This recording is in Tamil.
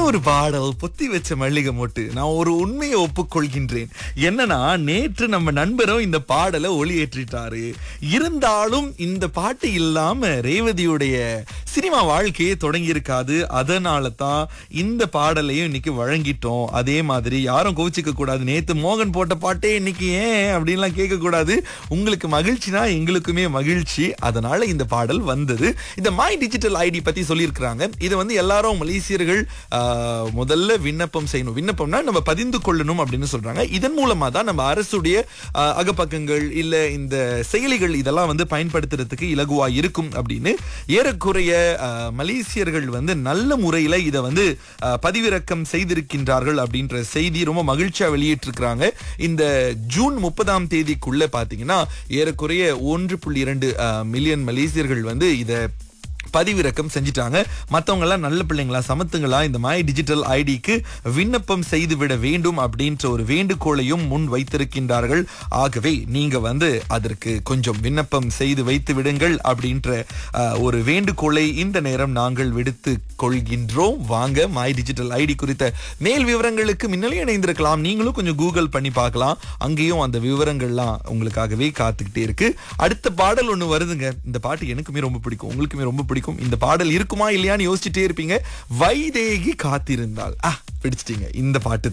ஒரு பாடல் பொத்தி வச்ச மல்லிகை மொட்டு நான் ஒரு உண்மையை ஒப்புக்கொள்கின்றேன் என்னன்னா நேற்று நம்ம நண்பரும் இந்த பாடலை ஒளியேற்றிட்டாரு இருந்தாலும் இந்த பாட்டு இல்லாம ரேவதியுடைய சினிமா வாழ்க்கையே தொடங்கி இருக்காது அதனால தான் இந்த பாடலையும் இன்னைக்கு வழங்கிட்டோம் அதே மாதிரி யாரும் கோச்சிக்க கூடாது நேத்து மோகன் போட்ட பாட்டே இன்னைக்கு ஏன் அப்படின்லாம் கேட்க கூடாது உங்களுக்கு மகிழ்ச்சினா எங்களுக்குமே மகிழ்ச்சி அதனால இந்த பாடல் வந்தது இந்த மை டிஜிட்டல் ஐடி பத்தி சொல்லியிருக்கிறாங்க இதை வந்து எல்லாரும் மலேசியர்கள் ஆஹ், முதல்ல விண்ணப்பம் செய்யணும் விண்ணப்பம்னா நம்ம பதிந்து கொள்ளணும் அப்படின்னு சொல்றாங்க இதன் மூலமா தான் நம்ம அரசுடைய ஆஹ், அகப்பக்கங்கள் இல்ல இந்த செயலிகள் இதெல்லாம் வந்து பயன்படுத்துறதுக்கு இலகுவா இருக்கும் அப்படின்னு ஏறக்குறைய ஆஹ், மலேசியர்கள் வந்து நல்ல முறையில இதை வந்து ஆஹ், பதிவிறக்கம் செய்திருக்கின்றார்கள் அப்படின்ற செய்தி ரொம்ப மகிழ்ச்சியா வெளியிட்டிருக்கிறாங்க இந்த ஜூன் முப்பதாம் தேதிக்குள்ள பாத்தீங்கன்னா ஏறக்குறைய ஒன்று புள்ளி இரண்டு மில்லியன் மலேசியர்கள் வந்து இதை பதிவிறக்கம் செஞ்சிட்டாங்க மத்தவங்க எல்லாம் நல்ல பிள்ளைங்களா சமத்துங்களா இந்த மாய் டிஜிட்டல் ஐடிக்கு விண்ணப்பம் செய்து விட வேண்டும் அப்படின்ற ஒரு வேண்டுகோளையும் முன் வைத்திருக்கின்றார்கள் ஆகவே நீங்க வந்து அதற்கு கொஞ்சம் விண்ணப்பம் செய்து வைத்து விடுங்கள் அப்படின்ற அஹ், ஒரு வேண்டுகோளை இந்த நேரம் நாங்கள் விடுத்து கொள்கின்றோம் வாங்க மாய் டிஜிட்டல் ஐடி குறித்த மேல் விவரங்களுக்கு முன்னாலே இணைந்திருக்கலாம் நீங்களும் கொஞ்சம் கூகுள் பண்ணி பார்க்கலாம் அங்கேயும் அந்த விவரங்கள்லாம் உங்களுக்காகவே காத்துக்கிட்டே இருக்கு அடுத்த பாடல் ஒண்ணு வருதுங்க இந்த பாட்டு எனக்குமே ரொம்ப பிடிக்கும் உங்களுக்குமே ரொம்ப பிடிக்கும் இந்த பாடல் இருக்குமா இல்லையான்னு யோசிச்சுட்டே இருப்பீங்க வைதேகி காத்திருந்தால் ஆ பிடிச்சிட்டீங்க இந்த பாட்டு